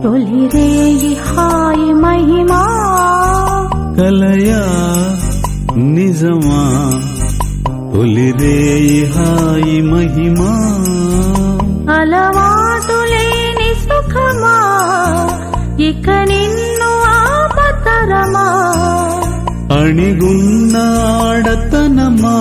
తొలిరేయి హాయి మహిమా కలయా నిజమా తొలిరేయి హాయి మహిమా అలవాటు లేని సుఖమా ఇక నిన్ను ఆపతరమా అణిగున్న ఆడతనమా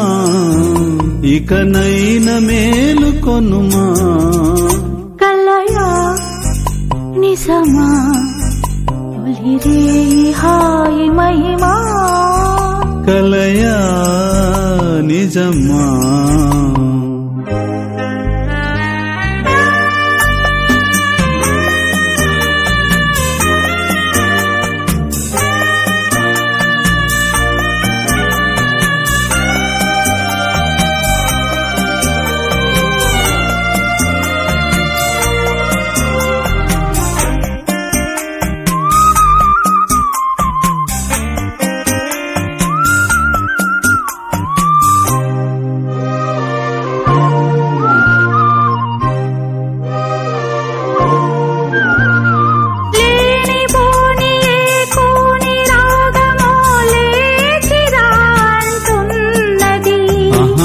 ఇకనైన మేలుకొనుమా కలయా నిజమా తొలిరేయి హాయి మహిమా కలయా నిజమా లేని పోని ఏ కోని రాగమో లేచిరా అంటున్నది ఆహా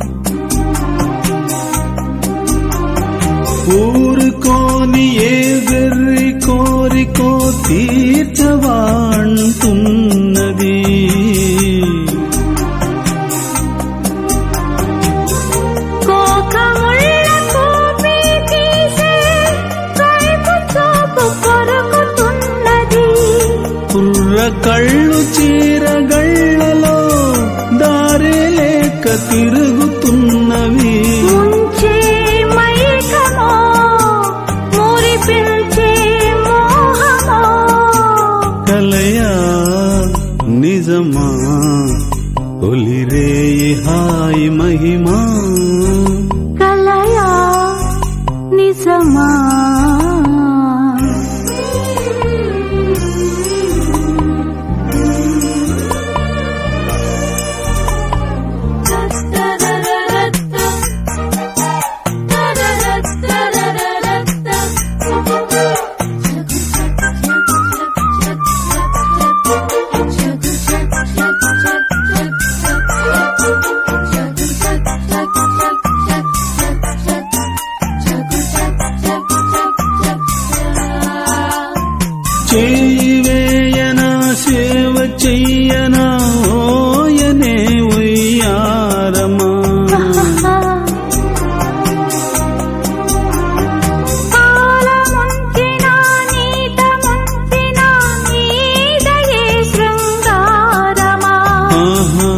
ఊరుకోని ఏ వెర్రి కోరికో తీర్చవా అంటున్నది కోకముళ్ళ కోపి తీసే కైపు చూపు కొరుకుతున్నది కుర్ర కళ్ళు చీరగళ్ళలో దారి లేక తిరుగుతున్నవి ముంచే మైకమో మురి పిల్చే మోహమో కలయా నిజమా తొలిరేయి హాయి మహిమా కలయా నిజమా చేయి వేయనా సేవ చెయ్యనా ఓయనే ఉయ్యారమా పాల ముంచిన నీట ముంచిన నీదయే శృంగారమా ఆహా.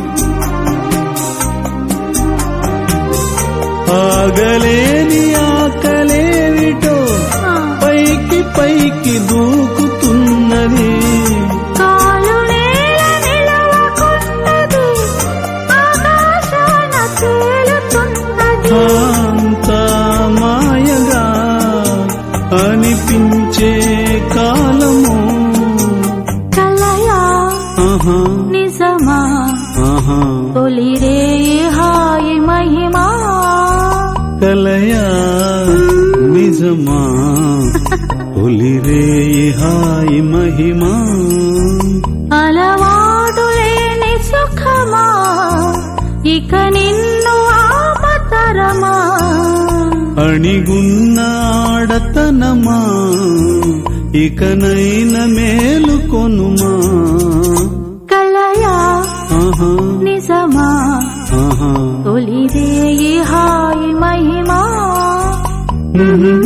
ఆగలేని ఆకలేవిటో పైకి పైకి దూకుతున్నది కాలు నేల నిలవకున్నది ఆకాశాన తేలుతున్నది అంత మాయగా అనిపించే కాలము కలయా ఆహా నిజమా ఆహా తొలిరే హాయి మహిమా కలయా నిజమా తొలిరేయి హాయి మహిమా అలవాటు లేని సుఖమా ఇక నిన్ను ఆపతరమా అణిగున్న ఆడతనమా ఇకనైన మేలుకొనుమా కలయా ఆహా నిజమా ఆహా తొలిరే హాయి మహిమా మ్మ్.